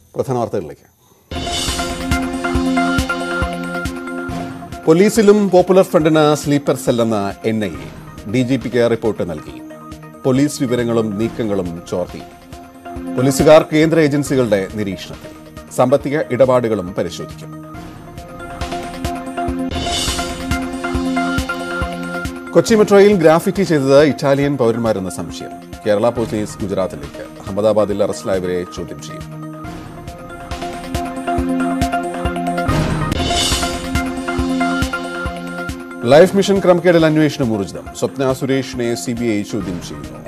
പ്രധാന വാർത്തകളിലേക്ക് പോലീസിലും പോപ്പുലർ ഫ്രണ്ടിന് സ്ലീപ്പർ സെല്ലെന്ന N I A D G പിക്ക് റിപ്പോർട്ട് നൽകി പോലീസ് വിവരങ്ങളും നീക്കങ്ങളും ചോർത്തി പോലീസുകാർ കേന്ദ്ര ഏജൻസികളുടെ നിരീക്ഷണത്തിൽ സാമ്പത്തിക ഇടപാടുകളും പരിശോധിക്കും കൊച്ചി മെട്രോയിൽ ഗ്രാഫിറ്റി ചെയ്തത് ഇറ്റാലിയൻ പൗരന്മാരെന്ന സംശയം കേരള പോലീസ് ഗുജറാത്തിലേക്ക് അഹമ്മദാബാദിൽ അറസ്റ്റിലായവരെ ചോദ്യം ചെയ്യും ലൈഫ് മിഷൻ ക്രമക്കേടിൽ അന്വേഷണം ഊർജിതം സ്വപ്ന സുരേഷിനെ സി ബി ഐ ചോദ്യം ചെയ്യുന്നു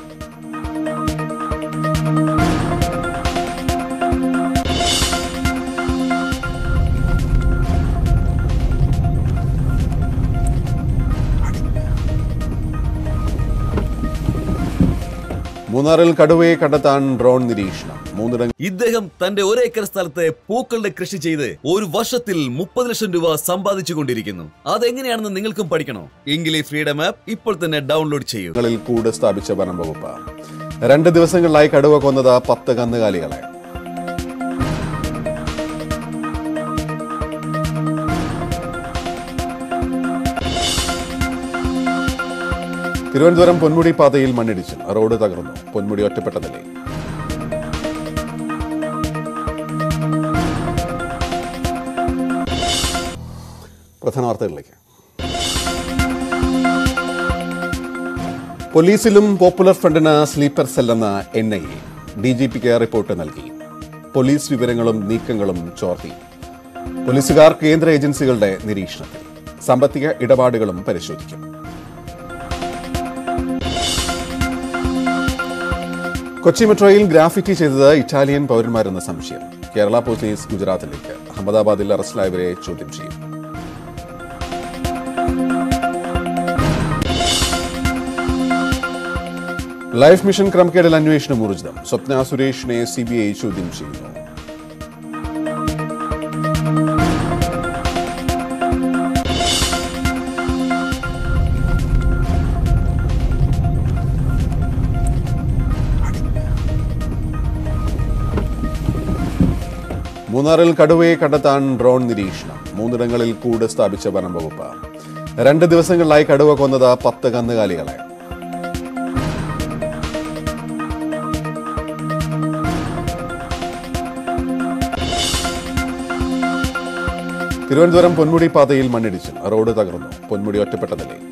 മൂന്നാറിൽ കടുവയെ കണ്ടെത്താൻ ഡ്രോൺ നിരീക്ഷണം മൂന്നിടങ്ങൾ ഇദ്ദേഹം തന്റെ ഒരേക്കർ സ്ഥലത്തെ പൂക്കളുടെ കൃഷി ചെയ്ത് ഒരു വർഷത്തിൽ മുപ്പത് ലക്ഷം രൂപ സമ്പാദിച്ചു കൊണ്ടിരിക്കുന്നു അതെങ്ങനെയാണെന്ന് നിങ്ങൾക്കും പഠിക്കണോ എങ്കിൽ ഈ ഫ്രീഡം ആപ്പ് ഇപ്പോൾ തന്നെ ഡൗൺലോഡ് ചെയ്യൂ ങ്ങളിൽ കൂട് സ്ഥാപിച്ച വനം വകുപ്പ് രണ്ട് ദിവസങ്ങളിലായി കടുവ കൊന്നത് പത്ത് കന്നുകാലികളെ തിരുവനന്തപുരം പൊന്മുടി പാതയിൽ മണ്ണിടിച്ചു റോഡ് തകർന്നു പൊന്മുടി ഒറ്റപ്പെട്ട നിലയിൽ പ്രധാന വാർത്തകളിലേക്ക് പോലീസിലും പോപ്പുലർ ഫ്രണ്ടിന് സ്ലീപ്പർ സെല്ലെന്ന N I A D G പിക്ക് റിപ്പോർട്ട് നൽകി പോലീസ് വിവരങ്ങളും നീക്കങ്ങളും ചോർത്തി പോലീസുകാർ കേന്ദ്ര ഏജൻസികളുടെ നിരീക്ഷണത്തിൽ സാമ്പത്തിക ഇടപാടുകളും പരിശോധിക്കും കൊച്ചി മെട്രോയിൽ ഗ്രാഫിറ്റി ചെയ്തത് ഇറ്റാലിയൻ പൗരന്മാരെന്ന സംശയം കേരള പോലീസ് ഗുജറാത്തിലേക്ക് അഹമ്മദാബാദിൽ അറസ്റ്റിലായവരെ ചോദ്യം ചെയ്യും ലൈഫ് മിഷൻ ക്രമക്കേടിൽ അന്വേഷണം ഊർജിതം സ്വപ്ന സുരേഷിനെ സി ബി ഐ ചോദ്യം ചെയ്യുന്നു മൂന്നാറിൽ കടുവയെ കണ്ടെത്താൻ ഡ്രോൺ നിരീക്ഷണം മൂന്നിടങ്ങളിൽ കൂട് സ്ഥാപിച്ച വനം വകുപ്പ് രണ്ട് ദിവസങ്ങളിലായി കടുവ കൊന്നത് പത്ത് കന്നുകാലികളെ തിരുവനന്തപുരം പൊന്മുടി പാതയിൽ മണ്ണിടിച്ചു റോഡ് തകർന്നു പൊന്മുടി ഒറ്റപ്പെട്ട നിലയിൽ